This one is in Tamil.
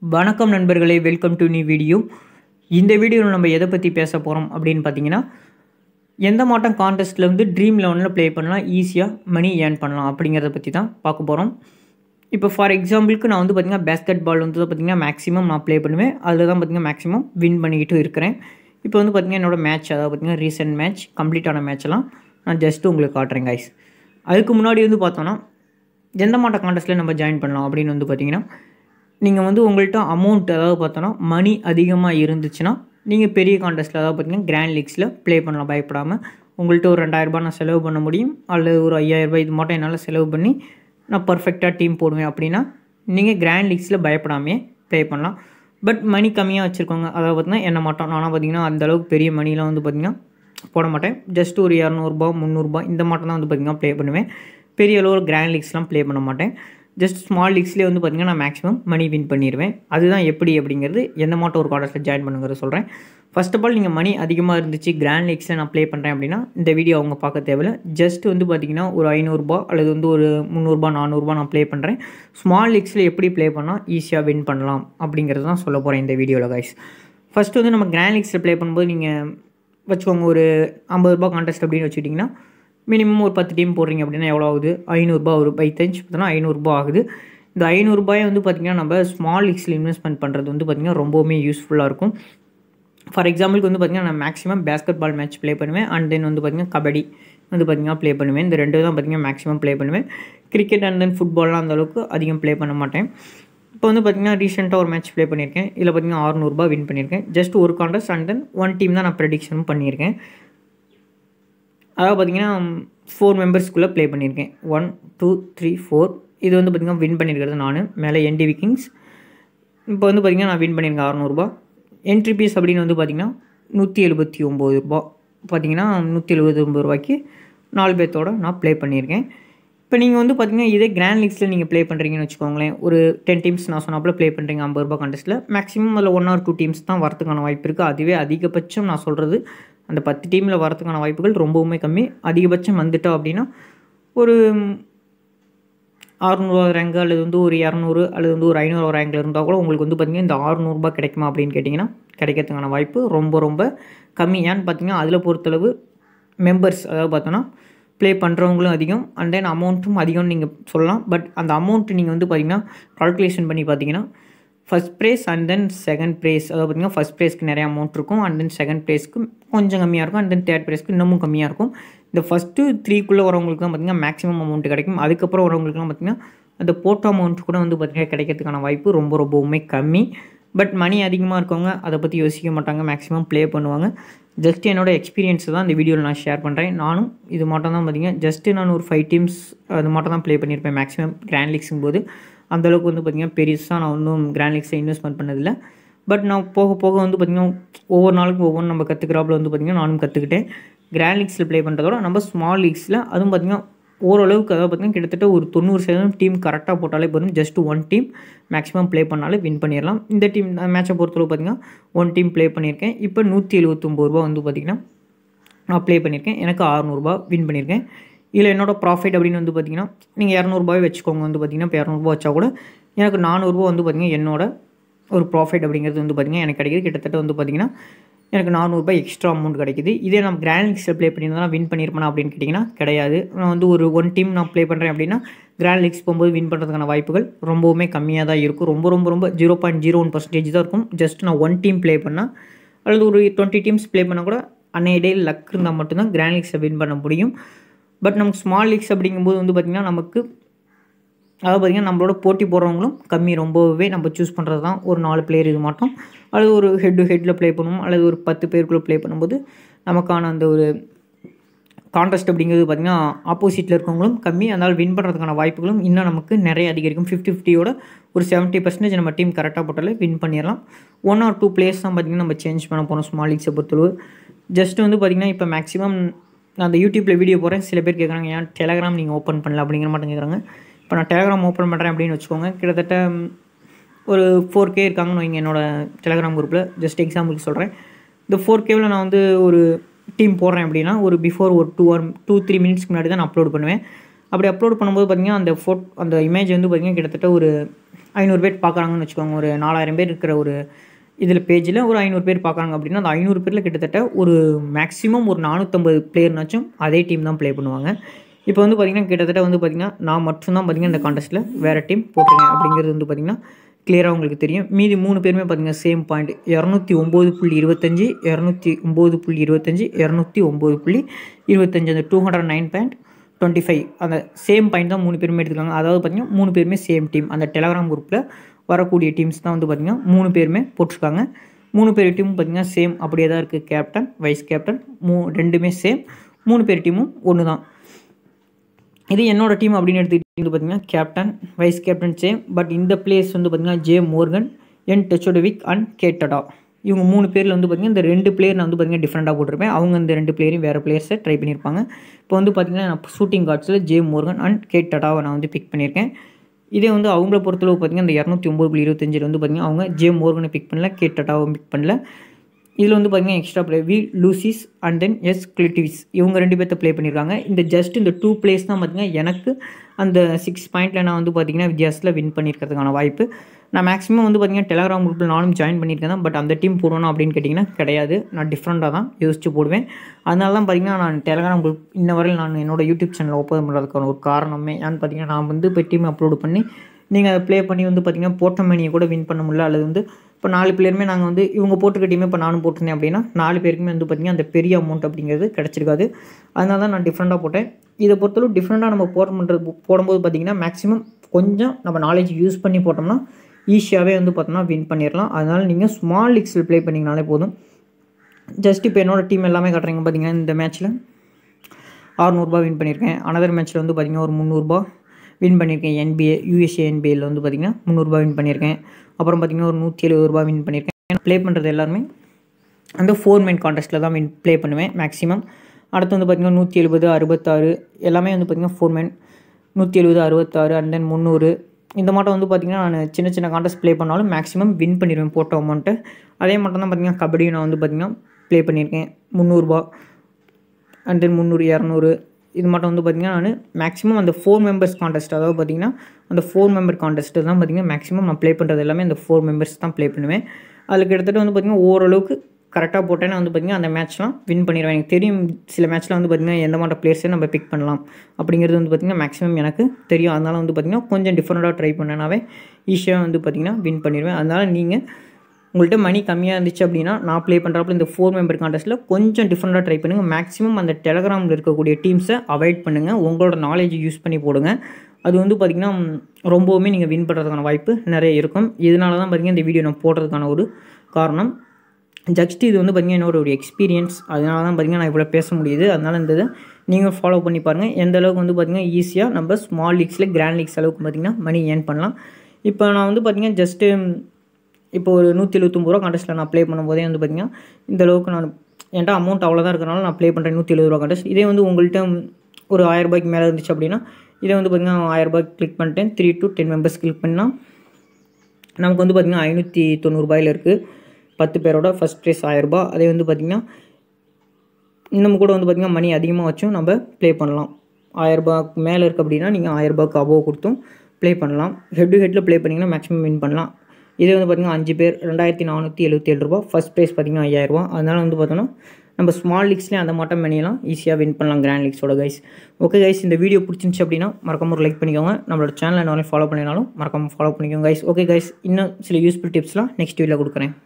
வணக்கம் நண்பர்களே வெல்கம் டு நியூ வீடியோ இந்த வீடியோவில் நம்ம எதை பற்றி பேச போகிறோம் அப்படின்னு பார்த்தீங்கன்னா எந்த மாட்டம் கான்டெஸ்ட்டில் வந்து ட்ரீம் லெவனில் ப்ளே பண்ணலாம் ஈஸியாக மணி ஏர்ன் பண்ணலாம் அப்படிங்கிறத பற்றி தான் பார்க்க போகிறோம் இப்போ ஃபார் எக்ஸாம்பிளுக்கு நான் வந்து பார்த்திங்கன்னா பேஸ்கெட் பால் வந்து பார்த்திங்கன்னா மேக்ஸிமம் நான் ப்ளே பண்ணுவேன் அதில் தான் பார்த்திங்கன்னா மேக்ஸிமம் வின் பண்ணிக்கிட்டு இருக்கிறேன் இப்போ வந்து பார்த்திங்கன்னா என்னோட மேட்ச் அதாவது பார்த்திங்கன்னா ரீசெண்ட் மேட்ச் கம்ப்ளீட்டான மேட்ச்லாம் நான் ஜஸ்ட்டு உங்களுக்கு காட்டுறேன் கைஸ் அதுக்கு முன்னாடி வந்து பார்த்தோன்னா எந்த மாட்ட கான்டெஸ்ட்டில் நம்ம ஜாயின் பண்ணலாம் அப்படின்னு வந்து பார்த்தீங்கன்னா நீங்கள் வந்து உங்கள்கிட்ட அமௌண்ட் அதாவது பார்த்தோன்னா மணி அதிகமாக இருந்துச்சுன்னா நீங்கள் பெரிய கான்டெஸ்ட்டில் அதாவது பார்த்தீங்கன்னா கிராண்ட் லீக்ஸில் ப்ளே பண்ணலாம் பயப்படாமல் உங்கள்கிட்ட ஒரு ரெண்டாயிரரூபா நான் செலவு பண்ண முடியும் அல்லது ஒரு ஐயாயிரரூபா இது மட்டும் என்னால் செலவு பண்ணி நான் பர்ஃபெக்டாக டீம் போடுவேன் அப்படின்னா நீங்கள் கிராண்ட் லீக்ஸில் பயப்படாமே ப்ளே பண்ணலாம் பட் மணி கம்மியாக வச்சுருக்கோங்க அதாவது பார்த்தீங்கன்னா என்ன மாட்டோம் நானும் பார்த்தீங்கன்னா அந்தளவுக்கு பெரிய மணிலாம் வந்து பார்த்திங்கன்னா போட மாட்டேன் ஜஸ்ட் ஒரு இரநூறுபா முந்நூறுபா இந்த மாட்டம் தான் வந்து பார்த்திங்கன்னா ப்ளே பண்ணுவேன் பெரிய அளவு கிராண்ட் லீக்ஸ்லாம் ப்ளே பண்ண மாட்டேன் ஜஸ்ட் ஸ்மால் லீக்ஸ்லேயே வந்து பார்த்திங்கன்னா நான் மேக்ஸிமம் மணி வின் பண்ணிடுவேன் அதுதான் எப்படி அப்படிங்கிறது எந்த மாட்டம் ஒரு கார்டஸில் ஜாயின் பண்ணுங்கிறது சொல்கிறேன் ஃபர்ஸ்ட் ஆஃப் ஆல் நீங்கள் மணி அதிகமாக இருந்துச்சு கிராண்ட் லீக்ஸில் நான் ப்ளே பண்ணுறேன் அப்படின்னா இந்த வீடியோ அவங்க பார்க்க தேவையில்ல ஜஸ்ட் வந்து பார்த்திங்கன்னா ஒரு ஐநூறுரூபா அல்லது வந்து ஒரு முந்நூறுபா நானூறுரூபா நான் ப்ளே பண்ணுறேன் ஸ்மால் லீக்ஸில் எப்படி ப்ளே பண்ணால் ஈஸியாக வின் பண்ணலாம் அப்படிங்கிறது தான் சொல்ல போகிறேன் இந்த வீடியோவில் கைஸ் ஃபஸ்ட்டு வந்து நம்ம கிராண்ட் லீக்ஸில் ப்ளே பண்ணும்போது நீங்கள் வச்சுக்கோங்க ஒரு ஐம்பது ரூபா கான்டெஸ்ட் அப்படின்னு வச்சுக்கிட்டிங்கன்னா மினிமம் ஒரு பத்து டீம் போடுறீங்க அப்படின்னா எவ்வளோ ஆகுது ஐநூறுரூபா ஒரு பை தெரிஞ்சு பார்த்தோன்னா ஐநூறுரூபா ஆகுது இந்த ஐநூறுரூபாயை வந்து பார்த்திங்கன்னா நம்ம ஸ்மால் லீக்ஸில் இன்வெஸ்ட்மெண்ட் பண்ணுறது வந்து பார்த்திங்கன்னா ரொம்பவுமே யூஸ்ஃபுல்லாக இருக்கும் ஃபார் எக்ஸாம்பிளுக்கு வந்து பார்த்திங்கன்னா நான் maximum basketball match play பண்ணுவேன் அண்ட் தென் வந்து பார்த்திங்கன்னா கபடி வந்து பார்த்திங்கன்னா ப்ளே பண்ணுவேன் இந்த ரெண்டு தான் பார்த்திங்கன்னா மேக்ஸிமம் ப்ளே பண்ணுவேன் கிரிக்கெட் அண்ட் தென் ஃபுட்பால்லாம் அந்தளவுக்கு அதிகம் ப்ளே பண்ண மாட்டேன் இப்போ வந்து பார்த்திங்கன்னா ரீசெண்டாக ஒரு மேட்ச் ப்ளே பண்ணியிருக்கேன் இதில் பார்த்திங்கன்னா ஆறுநூறுபா வின் பண்ணியிருக்கேன் ஜஸ்ட் ஒரு contest and then one team தான் நான் ப்ரெடிக்ஷனும் பண்ணியிருக்கேன் அதாவது பார்த்திங்கன்னா ஃபோர் மெம்பர்ஸ்க்குள்ளே ப்ளே பண்ணியிருக்கேன் ஒன் டூ த்ரீ ஃபோர் இது வந்து பார்த்திங்கன்னா வின் பண்ணியிருக்கிறது நான் மேலே என்டிவி கிங்ஸ் இப்போ வந்து பார்த்திங்கன்னா நான் வின் பண்ணியிருக்கேன் அறநூறுபா என்ட்ரி பீஸ் அப்படின்னு வந்து பார்த்திங்கன்னா நூற்றி எழுபத்தி ஒம்பது ரூபா பார்த்திங்கன்னா நூற்றி எழுபத்தி ஒம்பது ரூபாய்க்கு நாலு பேர்த்தோட நான் ப்ளே பண்ணியிருக்கேன் இப்போ நீங்கள் வந்து பார்த்திங்கன்னா இதே கிராண்ட் லீக்ஸில் நீங்கள் ப்ளே பண்ணுறீங்கன்னு வச்சுக்கோங்களேன் ஒரு டென் டீம்ஸ் நான் சொன்னாப்பில் ப்ளே பண்ணுறீங்க ஐம்பது ரூபா கான்டெஸ்ட்டில் மேக்ஸிமம் அதில் ஒன் ஆர் டூ டீம்ஸ் தான் வரதுக்கான வாய்ப்பு இருக்குது அதுவே அதிகபட்சம் நான் சொல்கிறது அந்த பத்து டீமில் வரதுக்கான வாய்ப்புகள் ரொம்பவுமே கம்மி அதிகபட்சம் வந்துட்டோம் அப்படின்னா ஒரு அறுநூறுவா ரேங்கு அல்லது வந்து ஒரு இரநூறு அல்லது வந்து ஒரு ஐநூறுவா ரேங்கில் இருந்தால் கூட உங்களுக்கு வந்து பார்த்திங்கன்னா இந்த அறுநூறுபா கிடைக்குமா அப்படின்னு கேட்டிங்கன்னா கிடைக்கிறதுக்கான வாய்ப்பு ரொம்ப ரொம்ப கம்மி ஏன்னு பார்த்தீங்கன்னா அதில் பொறுத்தளவு மெம்பர்ஸ் அதாவது பார்த்தோன்னா ப்ளே பண்ணுறவங்களும் அதிகம் அண்ட் தென் அமௌண்ட்டும் அதிகம்னு நீங்கள் சொல்லலாம் பட் அந்த அமௌண்ட்டு நீங்கள் வந்து பார்த்திங்கன்னா கால்குலேஷன் பண்ணி பார்த்தீங்கன்னா first prize and then second prize அதாவது பார்த்திங்கன்னா ஃபஸ்ட் ப்ரைஸ்க்கு நிறைய அமௌண்ட் இருக்கும் அண்ட் தென் செகண்ட் ப்ரைஸ்க்கு கொஞ்சம் கம்மியாக இருக்கும் அண்ட் தென் தேர்ட் ப்ரைஸ்க்கு இன்னமும் கம்மியாக இருக்கும் இந்த ஃபஸ்ட்டு த்ரீக்குள்ளே வரவங்களுக்கு தான் பார்த்திங்கன்னா மேக்ஸிமம் அமௌண்ட் கிடைக்கும் அதுக்கப்புறம் வரவங்களுக்குலாம் பார்த்திங்கன்னா அந்த போட்டோ அமௌண்ட் கூட வந்து பார்த்திங்கன்னா கிடைக்கிறதுக்கான வாய்ப்பு ரொம்ப ரொம்பவுமே கம்மி பட் மணி அதிகமாக இருக்கவங்க அதை பற்றி யோசிக்க மாட்டாங்க மேக்ஸிமம் ப்ளே பண்ணுவாங்க ஜஸ்ட் என்னோடய எக்ஸ்பீரியன்ஸ் தான் இந்த வீடியோவில் நான் ஷேர் பண்ணுறேன் நானும் இது மட்டும் தான் பார்த்திங்கன்னா ஜஸ்ட்டு நான் ஒரு ஃபைவ் டீம்ஸ் அது மட்டும் தான் ப்ளே பண்ணியிருப்பேன் மேக்ஸிமம் கிராண்ட் லீக்ஸும் போது அந்தளவுக்கு வந்து பார்த்திங்கன்னா பெருசாக நான் ஒன்றும் கிராண்ட் லீக்ஸில் இன்வெஸ்ட்மெண்ட் பண்ணதில்லை பட் நான் போக போக வந்து பார்த்திங்கன்னா ஒவ்வொரு நாளுக்கும் ஒவ்வொன்று நம்ம கற்றுக்கிறாப்புல வந்து பார்த்திங்கன்னா நானும் கற்றுக்கிட்டேன் கிராண்ட் லீக்ஸில் ப்ளே பண்ணுறதோட நம்ம ஸ்மால் லீக்ஸில் அதுவும் பார்த்திங்கன்னா ஓரளவுக்கு அதாவது பார்த்திங்கன்னா கிட்டத்தட்ட ஒரு தொண்ணூறு சதவீதம் டீம் கரெக்டாக போட்டாலே போதும் just one team maximum play பண்ணாலே வின் பண்ணிடலாம் இந்த டீம் மேட்சை பொறுத்தளவு பார்த்திங்கன்னா ஒன் டீம் ப்ளே பண்ணியிருக்கேன் இப்போ நூற்றி எழுபத்தொம்பது ரூபா வந்து பார்த்திங்கன்னா நான் ப்ளே பண்ணியிருக்கேன் எனக்கு அறநூறுபா வின் பண்ணியிருக்கேன் இதில் என்னோடய ப்ராஃபிட் அப்படின்னு வந்து பார்த்திங்கன்னா நீங்கள் இரநூறுபாவே வச்சுக்கோங்க வந்து பார்த்திங்கன்னா இப்போ இரநூறுபா வச்சா கூட எனக்கு நானூறுரூவா வந்து பார்த்திங்கன்னா என்னோட ஒரு ப்ராஃபிட் அப்படிங்கிறது வந்து பார்த்திங்கன்னா எனக்கு கிடைக்கிது கிட்டத்தட்ட வந்து பார்த்திங்கன்னா எனக்கு நானூறுபா எக்ஸ்ட்ரா அமௌண்ட் கிடைக்குது இதே நான் கிராண்ட் லீக்ஸில் ப்ளே பண்ணியிருந்தா வின் பண்ணியிருப்பேனா அப்படின்னு கேட்டிங்கன்னா கிடையாது நான் வந்து ஒரு ஒன் டீம் நான் ப்ளே பண்ணுறேன் அப்படின்னா கிராண்ட் லீக்ஸ் போகும்போது வின் பண்ணுறதுக்கான வாய்ப்புகள் ரொம்பவுமே கம்மியாக தான் இருக்கும் ரொம்ப ரொம்ப ரொம்ப zero point zero one percentage தான் இருக்கும் ஜஸ்ட் நான் ஒன் டீம் ப்ளே பண்ணால் அல்லது ஒரு டுவெண்ட்டி டீம்ஸ் ப்ளே பண்ணால் கூட அன்னைய டே லக் இருந்தால் மட்டும்தான் கிராண்ட் லீக்ஸை வின் பண்ண முடியும் பட் நமக்கு ஸ்மால் லீக்ஸ் அப்படிங்கும்போது வந்து பார்த்திங்கன்னா நமக்கு அதாவது பார்த்திங்கன்னா நம்மளோட போட்டி போடுறவங்களும் கம்மி ரொம்பவே நம்ம சூஸ் பண்ணுறது தான் ஒரு நாலு பிளேயர் இது மாட்டோம் அல்லது ஒரு ஹெட் டு ஹெட்டில் ப்ளே பண்ணுவோம் அல்லது ஒரு பத்து பேருக்குள்ளே ப்ளே பண்ணும்போது நமக்கான அந்த ஒரு கான்டெஸ்ட் அப்படிங்கிறது பார்த்திங்கன்னா ஆப்போசிட்டில் இருக்கவங்களும் கம்மி அதனால் வின் பண்ணுறதுக்கான வாய்ப்புகளும் இன்னும் நமக்கு நிறைய அதிகரிக்கும் ஃபிஃப்டி ஃபிஃப்டியோட ஒரு செவன்ட்டி பர்சன்டேஜ் நம்ம டீம் கரெக்டாக போட்டாலே வின் பண்ணிடலாம் ஒன் ஆர் டூ பிளேஸ் தான் பார்த்திங்கன்னா நம்ம சேஞ்ச் பண்ண போகிறோம் ஸ்மால் லீக்ஸை பொறுத்தளவு ஜஸ்ட் வந்து பார்த்திங்கன்னா இப்போ மேக்ஸிமம் நான் அந்த யூடியூப்பில் வீடியோ போகிறேன் சில பேர் கேட்குறாங்க ஏன் டெலகிராம் நீங்கள் ஓப்பன் பண்ணல அப்படிங்கிற மாட்டேன் கேட்குறாங்க இப்போ நான் டெலகிராம் ஓப்பன் பண்ணுறேன் அப்படின்னு வச்சுக்கோங்க கிட்டத்தட்ட ஒரு ஃபோர் கே இருக்காங்கன்னு வைங்க என்னோடய டெலகிராம் குரூப்பில் ஜஸ்ட் எக்ஸாம்பிளுக்கு சொல்கிறேன் இந்த ஃபோர் கேவில் நான் வந்து ஒரு டீம் போடுறேன் அப்படின்னா ஒரு பிஃபோர் ஒரு டூ ஆர் டூ த்ரீ மினிட்ஸ்க்கு முன்னாடி தான் நான் அப்லோட் பண்ணுவேன் அப்படி அப்லோட் பண்ணும்போது பார்த்திங்கன்னா அந்த ஃபோட் அந்த இமேஜ் வந்து பார்த்திங்கன்னா கிட்டத்தட்ட ஒரு ஐநூறு பேர் பார்க்குறாங்கன்னு வச்சுக்கோங்க ஒரு நாலாயிரம் பேர் இருக்கிற ஒரு இதில் பேஜில் ஒரு ஐநூறு பேர் பார்க்குறாங்க அப்படின்னா அந்த ஐநூறு பேரில் கிட்டத்தட்ட ஒரு மேக்ஸிமம் ஒரு நானூற்றம்பது பிளேயர்னாச்சும் அதே டீம் தான் ப்ளே பண்ணுவாங்க இப்போ வந்து பார்த்திங்கன்னா கிட்டத்தட்ட வந்து பார்த்திங்கன்னா நான் மட்டும்தான் பார்த்திங்கன்னா இந்த காண்டஸ்ட்டில் வேறு டீம் போட்டிருக்கேன் அப்படிங்கிறது வந்து பார்த்திங்கன்னா கிளியராக உங்களுக்கு தெரியும் மீதி மூணு பேருமே பார்த்திங்கன்னா சேம் பாயிண்ட் இரநூத்தி ஒம்பது புள்ளி இருபத்தஞ்சி இரநூத்தி ஒம்பது புள்ளி இருபத்தஞ்சி இரநூத்தி ஒம்பது புள்ளி இருபத்தஞ்சி அந்த two hundred nine point twenty five அந்த சேம் பாயிண்ட் தான் மூணு பேருமே எடுத்துக்காங்க அதாவது பார்த்திங்கன்னா மூணு பேருமே சேம் டீம் அந்த டெலகிராம் குரூப்பில் வரக்கூடிய டீம்ஸ் தான் வந்து பார்த்திங்கன்னா மூணு பேருமே போட்டிருக்காங்க மூணு பேர் டீமும் பார்த்திங்கன்னா சேம் அப்படியே தான் இருக்குது கேப்டன் வைஸ் கேப்டன் மூ ரெண்டுமே சேம் மூணு பேர் டீமும் ஒன்று தான் இது என்னோட டீம் அப்படின்னு எடுத்துக்கிட்டு பார்த்தீங்கன்னா captain vice captain same but இந்த பிளேஸ் வந்து பார்த்திங்கன்னா ஜே மோர்கன் என் டெச்சோடவிக் அண்ட் கேட்டடா இவங்க மூணு பேரில் வந்து பார்த்திங்கன்னா இந்த ரெண்டு பிளேயர் நான் வந்து பார்த்திங்கன்னா டிஃப்ரெண்ட்டாக போட்டிருப்பேன் அவங்க இந்த ரெண்டு பிளேயரையும் வேறு பிளேயர்ஸை ட்ரை பண்ணியிருப்பாங்க இப்போ வந்து பார்த்திங்கன்னா நான் ஷூட்டிங் கார்ட்ஸில் ஜே மோர்கன் அண்ட் கேட்டடாவை நான் வந்து பிக் பண்ணியிருக்கேன் இதே வந்து அவங்கள பொறுத்தளவு பார்த்திங்கன்னா இந்த இரநூத்தி ஒம்பது புள்ளி இருபத்தஞ்சில் வந்து பார்த்திங்கன்னா அவங்க ஜே மோர்கனை பிக் பண்ணல கேட்டடாவை பிக் பண்ணல இதில் வந்து பார்த்திங்கன்னா எக்ஸ்ட்ரா பிளே வி லூசிஸ் அண்ட் தென் எஸ் கிளிட்டிவிஸ் இவங்க ரெண்டு பேர்த்த ப்ளே பண்ணியிருக்காங்க இந்த ஜஸ்ட் இந்த டூ பிளேஸ் தான் பார்த்திங்கன்னா எனக்கு அந்த சிக்ஸ் பாயிண்ட்டில் நான் வந்து பார்த்திங்கன்னா வித்தியாசத்தில் வின் பண்ணியிருக்கிறதுக்கான வாய்ப்பு நான் மேக்ஸிமம் வந்து பார்த்திங்கன்னா டெலகிராம் குரூப்பில் நானும் ஜாயின் பண்ணியிருக்கேன் தான் பட் அந்த டீம் போடணும் அப்படின்னு கேட்டிங்கன்னா கிடையாது நான் டிஃப்ரெண்ட்டாக தான் யோசிச்சு போடுவேன் அதனால தான் பார்த்திங்கன்னா நான் டெலகிராம் குரூப் இன்ன வரையில் நான் என்னோடய யூடியூப் சேனலில் ஓப்பன் பண்ணுறதுக்கான ஒரு காரணமே ஏன்னு பார்த்திங்கன்னா நான் வந்து இப்போ டீம் அப்லோட் பண்ணி நீங்கள் அதை ப்ளே பண்ணி வந்து பார்த்திங்கன்னா போட்ட மணியை கூட வின் பண்ண முடியல அல்லது வந்து இப்போ நாலு பிளேயருமே நாங்கள் வந்து இவங்க போட்டிருக்க டீமே இப்போ நானும் போட்டிருந்தேன் அப்படின்னா நாலு பேருக்குமே வந்து பார்த்திங்கன்னா அந்த பெரிய அமௌண்ட் அப்படிங்கிறது கிடச்சிருக்காது அதனால தான் நான் டிஃப்ரெண்ட்டாக போட்டேன் இதை பொறுத்தளவு டிஃப்ரெண்ட்டாக நம்ம போட பண்ணுறது போடும்போது பார்த்திங்கன்னா மேக்ஸிமம் கொஞ்சம் நம்ம நாலேஜ் யூஸ் பண்ணி போட்டோம்னா ஈஸியாகவே வந்து பார்த்தோம்னா வின் பண்ணிடலாம் அதனால் நீங்கள் ஸ்மால் லீக்ஸில் ப்ளே பண்ணிங்கனாலே போதும் ஜஸ்ட் இப்போ என்னோடய டீம் எல்லாமே காட்டுறீங்க பார்த்தீங்கன்னா இந்த மேட்ச்சில் அறநூறுபா வின் பண்ணியிருக்கேன் அனதர் மேட்ச்சில் வந்து பார்த்திங்கன்னா ஒரு முந்நூறுபா வின் பண்ணியிருக்கேன் என்பிஏ யூஎஸ்ஏ என்பிஏல வந்து பார்த்திங்கன்னா முந்நூறுபா வின் பண்ணியிருக்கேன் அப்புறம் பார்த்திங்கன்னா ஒரு நூற்றி எழுபது ரூபா வின் பண்ணியிருக்கேன் ப்ளே பண்ணுறது எல்லாருமே அந்த ஃபோர் மெயின் கான்டெஸ்ட்டில் தான் வின் ப்ளே பண்ணுவேன் மேக்ஸிமம் அடுத்து வந்து பார்த்திங்கன்னா நூற்றி எழுபது அறுபத்தாறு எல்லாமே வந்து பார்த்திங்கன்னா ஃபோர் மெயின் நூற்றி எழுபது அறுபத்தாறு அண்ட் தென் முந்நூறு இந்த மாட்டம் வந்து பார்த்திங்கன்னா நான் சின்ன சின்ன கான்டெஸ்ட் ப்ளே பண்ணாலும் மேக்ஸிமம் வின் பண்ணிடுவேன் போட்ட அமௌண்ட்டு அதே மட்டும் தான் பார்த்திங்கன்னா கபடியும் நான் வந்து பார்த்திங்கன்னா ப்ளே பண்ணியிருக்கேன் முந்நூறுபா அண்ட் தென் முந்நூறு இரநூறு இது மட்டும் வந்து பார்த்திங்கன்னா நான் மேக்ஸிமம் அந்த ஃபோர் மெம்பர்ஸ் கான்டெஸ்ட் அதாவது பார்த்திங்கன்னா அந்த ஃபோர் மெம்பர் கான்டெஸ்ட்டு தான் பார்த்திங்கன்னா மேக்ஸிமம் நான் ப்ளே பண்ணுறது எல்லாமே அந்த ஃபோர் மெம்பர்ஸ் தான் ப்ளே பண்ணுவேன் அதில் கிட்டத்தட்ட வந்து பார்த்திங்கன்னா ஓரளவுக்கு கரெக்டாக போட்டேன்னா வந்து பார்த்திங்கன்னா அந்த மேட்ச்லாம் வின் பண்ணிடுவேன் எனக்கு தெரியும் சில மேட்ச்சில் வந்து பார்த்திங்கன்னா எந்த மாதிரி பிளேயர்ஸை நம்ம பிக் பண்ணலாம் அப்படிங்கிறது வந்து பார்த்திங்கன்னா மேக்ஸிமம் எனக்கு தெரியும் அதனால் வந்து பார்த்திங்கன்னா கொஞ்சம் டிஃப்ரெண்ட்டாக ட்ரை பண்ணனாவே ஈஸியாக வந்து பார்த்திங்கன்னா வின் பண்ணிடுவேன் அதனால் நீங்கள் உங்கள்கிட்ட மணி கம்மியாக இருந்துச்சு அப்படின்னா நான் ப்ளே பண்ணுறப்ப இந்த ஃபோர் மெம்பர் கான்டெஸ்ட்டில் கொஞ்சம் டிஃப்ரெண்ட்டாக ட்ரை பண்ணுங்கள் மேக்ஸிமம் அந்த டெலகிராமில் இருக்கக்கூடிய டீம்ஸை அவாய்ட் பண்ணுங்கள் உங்களோட நாலேஜ் யூஸ் பண்ணி போடுங்க அது வந்து பார்த்திங்கன்னா ரொம்பவுமே நீங்கள் வின் பண்ணுறதுக்கான வாய்ப்பு நிறைய இருக்கும் இதனால தான் பார்த்திங்கன்னா இந்த வீடியோ நான் போடுறதுக்கான ஒரு காரணம் ஜஸ்ட் இது வந்து பார்த்திங்கன்னா என்னோட ஒரு எக்ஸ்பீரியன்ஸ் அதனால தான் பார்த்திங்கன்னா நான் இவ்வளோ பேச முடியுது அதனால் இந்த இதை நீங்கள் ஃபாலோ பண்ணி பாருங்கள் எந்த அளவுக்கு வந்து பார்த்திங்கன்னா ஈஸியாக நம்ம ஸ்மால் லீக்ஸில் கிராண்ட் லீக்ஸ் அளவுக்கு பார்த்திங்கன்னா மணி ஏர்ன் பண்ணலாம் இப்போ நான் வந்து பார்த்திங்கன்னா ஜஸ்ட்டு இப்போ ஒரு நூற்றி எழுபத்தொம்பது ரூபா கான்டெஸ்ட்டில் நான் ப்ளே பண்ணும்போதே வந்து பார்த்திங்கன்னா இந்த அளவுக்கு நான் என்கிட்ட அமௌண்ட் அவ்வளோதான் இருக்கிறனால நான் ப்ளே பண்ணுறேன் நூற்றி எழுபது ரூபா கான்டெஸ்ட் இதே வந்து உங்கள்கிட்ட ஒரு ஆயிரம் ரூபாய்க்கு மேலே இருந்துச்சு அப்படின்னா இதை வந்து பார்த்திங்கன்னா ஆயிரம் ரூபாய்க்கு கிளிக் பண்ணிட்டேன் three to ten members click பண்ணால் நமக்கு வந்து பார்த்திங்கன்னா ஐநூற்றி தொண்ணூறுபாயில் இருக்குது பத்து பேரோட ஃபஸ்ட் ப்ரைஸ் ஆயிரரூபா அதே வந்து பார்த்திங்கன்னா இன்னும் கூட வந்து பார்த்திங்கன்னா மணி அதிகமாக வச்சும் நம்ம ப்ளே பண்ணலாம் ஆயிரரூபாக்கு மேலே இருக்குது அப்படின்னா நீங்கள் ஆயிரரூபாக்கு அபோவ் கொடுத்தும் ப்ளே பண்ணலாம் ஹெட் டு ஹெட்டில் ப்ளே பண்ணிங்கன்னா மேக்ஸிமம் வின் பண்ணலாம் இதே வந்து பார்த்திங்கன்னா அஞ்சு பேர் ரெண்டாயிரத்தி நானூற்றி எழுபத்தி ஏழு ரூபா ஃபஸ்ட் ப்ரைஸ் பார்த்திங்கன்னா ஐயாயிரரூபா அதனால் வந்து பார்த்தோன்னா நம்ம ஸ்மால் லீக்ஸ்லேயும் அந்த மாட்டம் பண்ணியெல்லாம் ஈஸியாக வின் பண்ணலாம் கிராண்ட் லீக்ஸோட கைஸ் ஓகே கைஸ் இந்த வீடியோ பிடிச்சிருந்துச்சு அப்படின்னா மறக்காம ஒரு லைக் பண்ணிக்கோங்க நம்மளோட சேனலை என்ன ஃபாலோ பண்ணினாலும் மறக்காம ஃபாலோ பண்ணிக்கோங்க கைஸ் ஓகே கைஸ் இன்னும் சில யூஸ்ஃபுல் டிப்ஸ்லாம் நெக்ஸ்ட் வீடியோவில் கொடுக்குறேன்